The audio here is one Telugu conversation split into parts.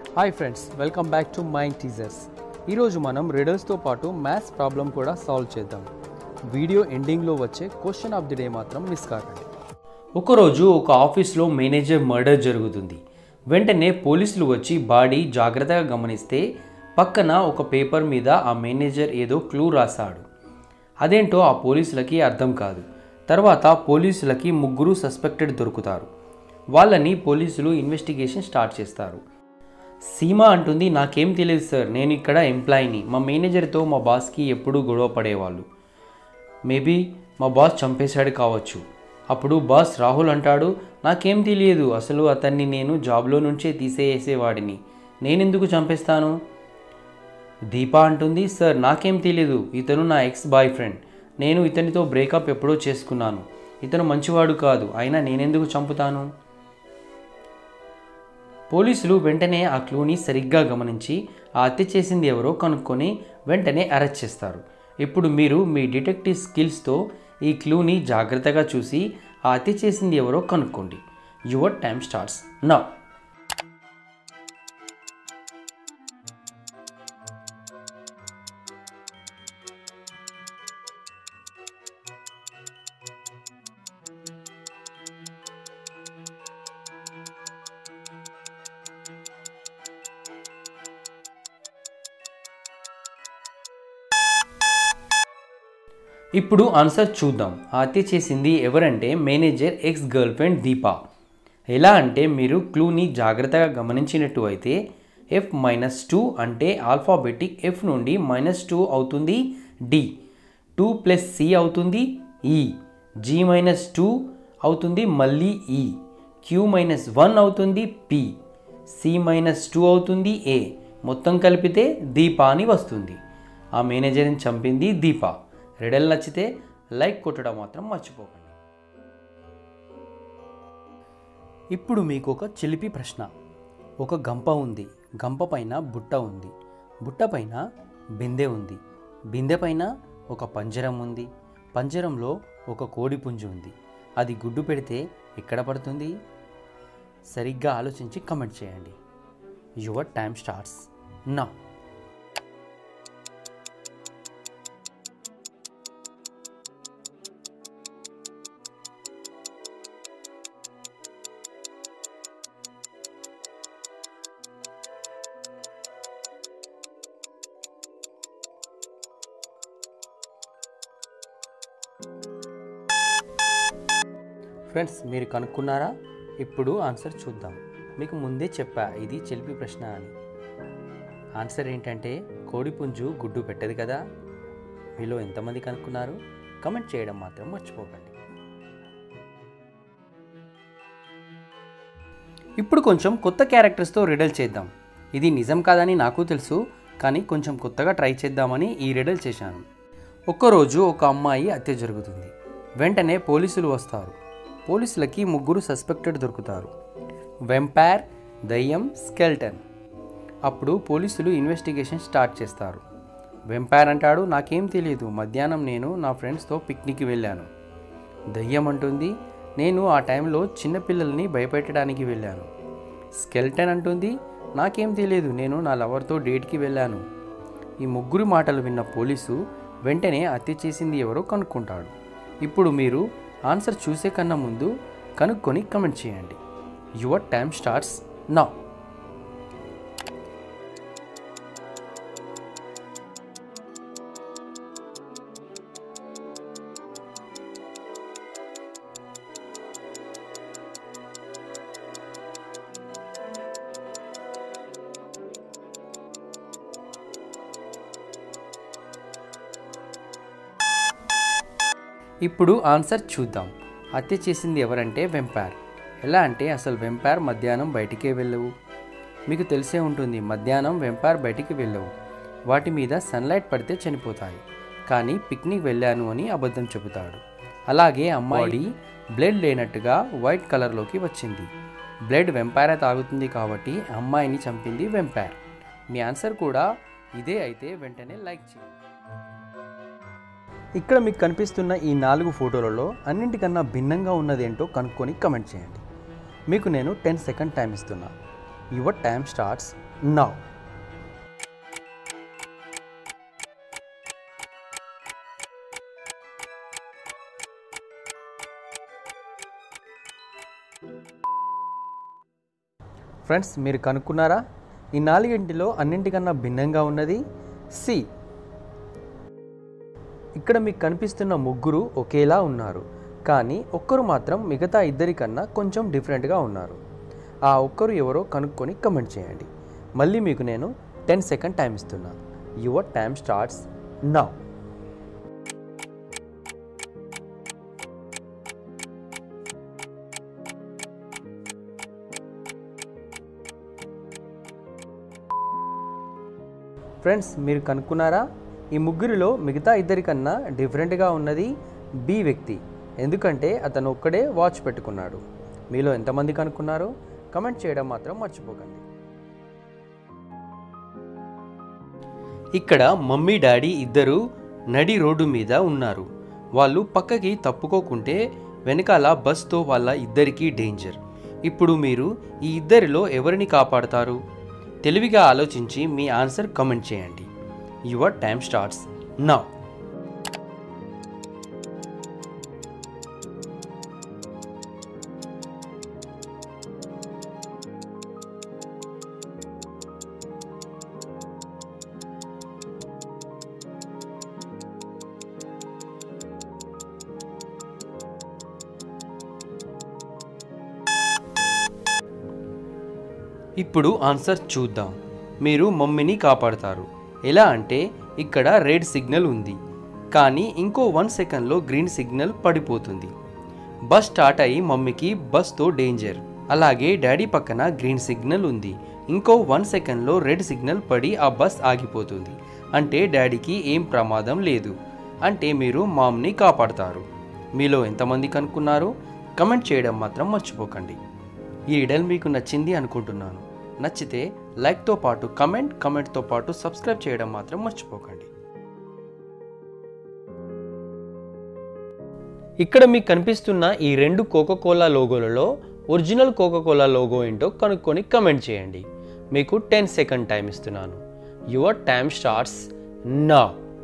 hi friends welcome back to mind teasers ఈరోజు మనం రిడల్స్తో పాటు మ్యాథ్స్ ప్రాబ్లం కూడా సాల్వ్ చేద్దాం వీడియో ఎండింగ్లో వచ్చే క్వశ్చన్ ఆఫ్ ది డే మాత్రం మిస్ కాకండి ఒకరోజు ఒక ఆఫీస్లో మేనేజర్ మర్డర్ జరుగుతుంది వెంటనే పోలీసులు వచ్చి బాడీ జాగ్రత్తగా గమనిస్తే పక్కన ఒక పేపర్ మీద ఆ మేనేజర్ ఏదో క్లూ రాశాడు అదేంటో ఆ పోలీసులకి అర్థం కాదు తర్వాత పోలీసులకి ముగ్గురు సస్పెక్టెడ్ దొరుకుతారు వాళ్ళని పోలీసులు ఇన్వెస్టిగేషన్ స్టార్ట్ చేస్తారు సీమ అంటుంది నాకేం తెలియదు సార్ నేను ఇక్కడ ఎంప్లాయీని మా మేనేజర్తో మా బాస్కి ఎప్పుడూ గొడవ పడేవాళ్ళు మేబీ మా బాస్ చంపేశాడు కావచ్చు అప్పుడు బాస్ రాహుల్ అంటాడు నాకేం తెలియదు అసలు అతన్ని నేను జాబ్లో నుంచే తీసేసేవాడిని నేనెందుకు చంపేస్తాను దీప అంటుంది సార్ నాకేం తెలియదు ఇతను నా ఎక్స్ బాయ్ ఫ్రెండ్ నేను ఇతనితో బ్రేకప్ ఎప్పుడో చేసుకున్నాను ఇతను మంచివాడు కాదు అయినా నేనెందుకు చంపుతాను పోలీసులు వెంటనే ఆ క్లూని సరిగ్గా గమనించి ఆ హత్య చేసింది ఎవరో కనుక్కొని వెంటనే అరెస్ట్ చేస్తారు ఇప్పుడు మీరు మీ డిటెక్టివ్ స్కిల్స్తో ఈ క్లూని జాగ్రత్తగా చూసి ఆ హత్య చేసింది ఎవరో కనుక్కోండి యువర్ టైమ్ స్టార్ట్స్ నా ఇప్పుడు ఆన్సర్ చూద్దాం ఆ హత్య చేసింది ఎవరంటే manager ex girlfriend Deepa ఎలా అంటే మీరు క్లూని జాగ్రత్తగా గమనించినట్టు అయితే ఎఫ్ మైనస్ టూ అంటే ఆల్ఫాబెటిక్ ఎఫ్ నుండి మైనస్ టూ అవుతుంది డి టూ ప్లస్ సి అవుతుంది ఈ జీ మైనస్ టూ అవుతుంది మళ్ళీ ఈ క్యూ మైనస్ వన్ అవుతుంది పి సి మైనస్ టూ అవుతుంది ఏ మొత్తం కలిపితే దీప అని వస్తుంది ఆ మేనేజర్ని చంపింది దీప రెడల్ నచ్చితే లైక్ కొట్టడం మాత్రం మర్చిపోకండి ఇప్పుడు మీకు ఒక చిలిపి ప్రశ్న ఒక గంప ఉంది గంప పైన బుట్ట ఉంది బుట్ట పైన బిందె ఉంది బిందె పైన ఒక పంజరం ఉంది పంజరంలో ఒక కోడి పుంజు ఉంది అది గుడ్డు పెడితే ఎక్కడ పడుతుంది సరిగ్గా ఆలోచించి కమెంట్ చేయండి your time starts now friends మీరు కనుక్కున్నారా ఇప్పుడు ఆన్సర్ చూద్దాం మీకు ముందే చెప్పా ఇది చిలిపి ప్రశ్న అని ఆన్సర్ ఏంటంటే కోడిపుంజు గుడ్డు పెట్టదు కదా మీలో ఎంతమంది కనుక్కున్నారు కమెంట్ చేయడం మాత్రం మర్చిపోకండి ఇప్పుడు కొంచెం కొత్త క్యారెక్టర్స్తో రిడల్ చేద్దాం ఇది నిజం కాదని నాకు తెలుసు కానీ కొంచెం కొత్తగా ట్రై చేద్దామని ఈ రిడల్ చేశాను ఒక్కరోజు ఒక అమ్మాయి హత్య జరుగుతుంది వెంటనే పోలీసులు వస్తారు పోలీసులకి ముగ్గురు సస్పెక్టెడ్ దొరుకుతారు వెంపైర్ దయ్యం స్కెల్టన్ అప్పుడు పోలీసులు ఇన్వెస్టిగేషన్ స్టార్ట్ చేస్తారు వెంపైర్ అంటాడు నాకేం తెలియదు మధ్యాహ్నం నేను నా ఫ్రెండ్స్తో పిక్నిక్కి వెళ్ళాను దయ్యం అంటుంది నేను ఆ టైంలో చిన్నపిల్లల్ని భయపెట్టడానికి వెళ్ళాను స్కెల్టన్ అంటుంది నాకేం తెలియదు నేను నా లవర్తో డేట్కి వెళ్ళాను ఈ ముగ్గురు మాటలు విన్న పోలీసు వెంటనే హత్య చేసింది ఎవరో కనుక్కుంటాడు ఇప్పుడు మీరు ఆన్సర్ చూసే కన్నా ముందు కనుక్కొని కమెంట్ చేయండి యువర్ టైమ్ స్టార్ట్స్ నా ఇప్పుడు ఆన్సర్ చూద్దాం హత్య చేసింది ఎవరంటే వెంపైర్ ఎలా అంటే అసలు వెంపైర్ మధ్యాహ్నం బయటికే వెళ్ళవు మీకు తెలిసే ఉంటుంది మధ్యాహ్నం వెంపైర్ బయటికి వెళ్ళవు వాటి మీద సన్లైట్ పడితే చనిపోతాయి కానీ పిక్నిక్ వెళ్ళాను అని అబద్ధం చెబుతాడు అలాగే అమ్మాయి బ్లడ్ లేనట్టుగా వైట్ కలర్లోకి వచ్చింది బ్లడ్ వెంపైర్ తాగుతుంది కాబట్టి అమ్మాయిని చంపింది వెంపైర్ మీ ఆన్సర్ కూడా ఇదే అయితే వెంటనే లైక్ చేయండి ఇక్కడ మీకు కనిపిస్తున్న ఈ నాలుగు ఫోటోలలో అన్నింటికన్నా భిన్నంగా ఉన్నదేంటో కనుక్కొని కమెంట్ చేయండి మీకు నేను టెన్ సెకండ్ టైం ఇస్తున్నా your time starts now friends మీరు కనుక్కున్నారా ఈ నాలుగింటిలో అన్నింటికన్నా భిన్నంగా ఉన్నది సి ఇక్కడ మీకు కనిపిస్తున్న ముగ్గురు ఒకేలా ఉన్నారు కానీ ఒక్కరు మాత్రం మిగతా ఇద్దరికన్నా కొంచెం డిఫరెంట్గా ఉన్నారు ఆ ఒక్కరు ఎవరో కనుక్కొని కమెంట్ చేయండి మళ్ళీ మీకు నేను టెన్ సెకండ్ టైం ఇస్తున్నా your time starts now friends మీరు కనుక్కున్నారా ఈ ముగ్గురిలో మిగతా ఇద్దరికన్నా డిఫరెంట్గా ఉన్నది బి వ్యక్తి ఎందుకంటే అతను ఒక్కడే వాచ్ పెట్టుకున్నాడు మీలో ఎంతమంది కనుక్కున్నారో కమెంట్ చేయడం మాత్రం మర్చిపోకండి ఇక్కడ మమ్మీ డాడీ ఇద్దరు నడి రోడ్డు మీద ఉన్నారు వాళ్ళు పక్కకి తప్పుకోకుంటే వెనకాల బస్తో వాళ్ళ ఇద్దరికీ డేంజర్ ఇప్పుడు మీరు ఈ ఇద్దరిలో ఎవరిని కాపాడతారు తెలివిగా ఆలోచించి మీ ఆన్సర్ కమెంట్ చేయండి యువర్ టైం స్టార్ట్స్ నౌ ఇప్పుడు ఆన్సర్ చూద్దాం మీరు మమ్మీని కాపాడతారు ఎలా అంటే ఇక్కడ రెడ్ సిగ్నల్ ఉంది కానీ ఇంకో వన్ సెకండ్లో గ్రీన్ సిగ్నల్ పడిపోతుంది బస్ స్టార్ట్ అయ్యి మమ్మీకి బస్తో డేంజర్ అలాగే డాడీ పక్కన గ్రీన్ సిగ్నల్ ఉంది ఇంకో వన్ సెకండ్లో రెడ్ సిగ్నల్ పడి ఆ బస్ ఆగిపోతుంది అంటే డాడీకి ఏం ప్రమాదం లేదు అంటే మీరు మామ్ని కాపాడతారు మీలో ఎంతమంది కనుక్కున్నారు కమెంట్ చేయడం మాత్రం మర్చిపోకండి ఈ ఇడల్ మీకు నచ్చింది అనుకుంటున్నాను నచ్చితే లైక్తో పాటు కమెంట్ కమెంట్తో పాటు సబ్స్క్రైబ్ చేయడం మాత్రం మర్చిపోకండి ఇక్కడ మీకు కనిపిస్తున్న ఈ రెండు కోకోకోలా లోగోలలో ఒరిజినల్ కోకోకోలా లోగో ఏంటో కనుక్కొని కమెంట్ చేయండి మీకు టెన్ సెకండ్ టైం ఇస్తున్నాను యువర్ టైమ్ స్టార్ట్స్ నా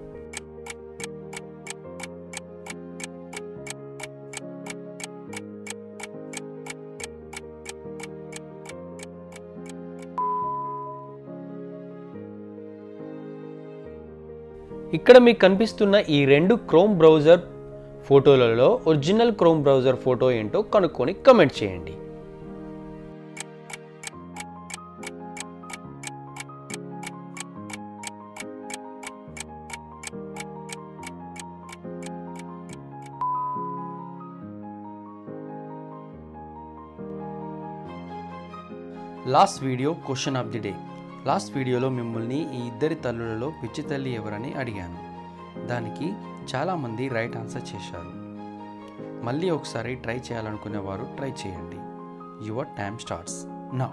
ఇక్కడ మీకు కనిపిస్తున్న ఈ రెండు క్రోమ్ బ్రౌజర్ ఫోటోలలో ఒరిజినల్ క్రోమ్ బ్రౌజర్ ఫోటో ఏంటో కనుక్కొని కమెంట్ చేయండి last video question of the day last వీడియోలో మిమ్మల్ని ఈ ఇద్దరి తల్లులలో పిచ్చి తల్లి ఎవరని అడిగాను దానికి చాలామంది రైట్ ఆన్సర్ చేశారు మళ్ళీ ఒకసారి ట్రై చేయాలనుకునే వారు ట్రై చేయండి యువర్ టైమ్ స్టార్ట్స్ నా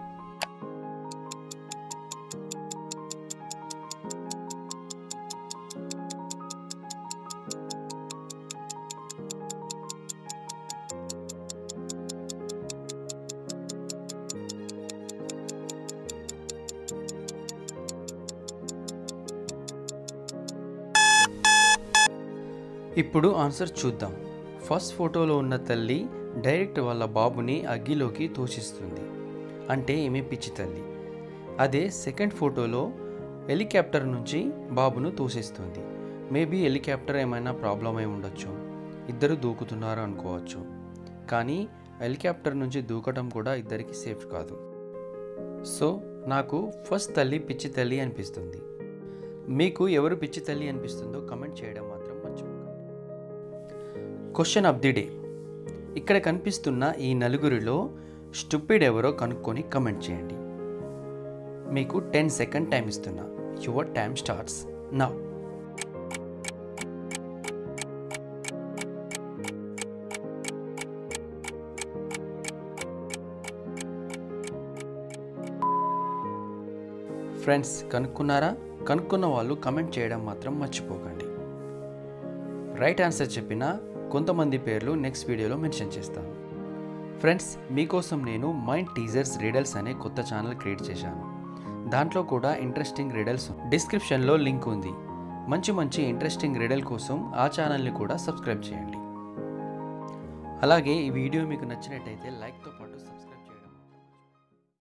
ఇప్పుడు ఆన్సర్ చూద్దాం ఫస్ట్ ఫోటోలో ఉన్న తల్లి డైరెక్ట్ వాళ్ళ బాబుని అగ్గిలోకి తోసిస్తుంది అంటే ఈమె పిచ్చి తల్లి అదే సెకండ్ ఫోటోలో హెలికాప్టర్ నుంచి బాబును తోసేస్తుంది మేబీ హెలికాప్టర్ ఏమైనా ప్రాబ్లం అయి ఉండొచ్చు ఇద్దరు దూకుతున్నారు అనుకోవచ్చు కానీ హెలికాప్టర్ నుంచి దూకటం కూడా ఇద్దరికి సేఫ్ కాదు సో నాకు ఫస్ట్ తల్లి పిచ్చి తల్లి అనిపిస్తుంది మీకు ఎవరు పిచ్చి తల్లి అనిపిస్తుందో కమెంట్ చేయడం మాత్రం మర్చిపోకండి క్వశ్చన్ ఆఫ్ ది డే ఇక్కడ కనిపిస్తున్న ఈ నలుగురిలో స్టూపిడ్ ఎవరో కనుక్కొని కమెంట్ చేయండి మీకు టెన్ సెకండ్ టైం ఇస్తున్నా your time starts now friends కనుక్కున్నారా కనుక్కున్న వాళ్ళు కమెంట్ చేయడం మాత్రం మర్చిపోకండి రైట్ ఆన్సర్ చెప్పిన కొంతమంది పేర్లు నెక్స్ట్ వీడియోలో మెన్షన్ చేస్తాను ఫ్రెండ్స్ మీకోసం నేను మైండ్ టీజర్స్ రీడల్స్ అనే కొత్త ఛానల్ క్రియేట్ చేశాను దాంట్లో కూడా ఇంట్రెస్టింగ్ రిడల్స్ డిస్క్రిప్షన్లో లింక్ ఉంది మంచి మంచి ఇంట్రెస్టింగ్ రిడల్ కోసం ఆ ఛానల్ని కూడా సబ్స్క్రైబ్ చేయండి అలాగే ఈ వీడియో మీకు నచ్చినట్టయితే లైక్తో పాటు